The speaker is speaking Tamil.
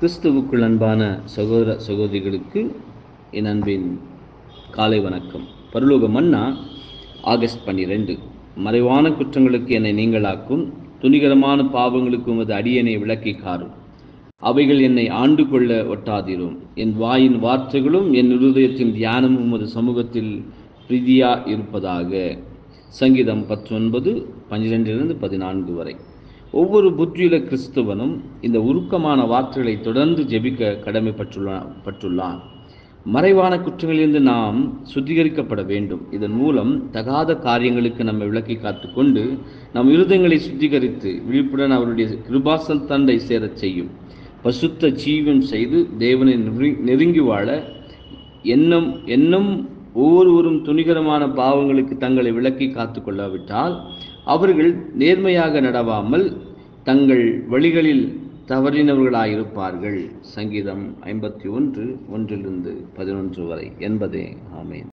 கிறிஸ்துவுக்குள் அன்பான சகோதர சகோதரிகளுக்கு என் அன்பின் காலை வணக்கம் பரலோக மன்னா ஆகஸ்ட் பன்னிரெண்டு மறைவான குற்றங்களுக்கு என்னை நீங்களாக்கும் துணிகரமான பாவங்களுக்கு உமது அடியனை விளக்கி காரும் அவைகள் என்னை ஆண்டு கொள்ள ஒட்டாதிரும் என் வாயின் வார்த்தைகளும் என் இருதயத்தின் தியானமும் உமது சமூகத்தில் பிரீதியா இருப்பதாக சங்கீதம் பத்தொன்பது பன்னிரெண்டிலிருந்து பதினான்கு வரை ஒவ்வொரு புற்றியுள்ள கிறிஸ்துவனும் இந்த உருக்கமான வார்த்தைகளை தொடர்ந்து ஜெபிக்க கடமைப்பட்டுள்ளான் பட்டுள்ளான் மறைவான குற்றங்களிலிருந்து நாம் சுத்திகரிக்கப்பட வேண்டும் இதன் மூலம் தகாத காரியங்களுக்கு நம்மை விளக்கி காத்துக்கொண்டு நம் இருதயங்களை சுத்திகரித்து விழிப்புடன் அவருடைய கிருபாசல் தண்டை சேரச் செய்யும் பசுத்த ஜீவன் செய்து தேவனை நெருங்கி- நெருங்கி வாழ எண்ணம் எண்ணம் ஒவ்வொருவரும் துணிகரமான பாவங்களுக்கு தங்களை விளக்கி காத்து கொள்ளாவிட்டால் அவர்கள் நேர்மையாக நடவாமல் தங்கள் வழிகளில் தவறினவர்களாயிருப்பார்கள் சங்கீதம் ஐம்பத்தி ஒன்று ஒன்றிலிருந்து பதினொன்று வரை என்பதே ஆமேன்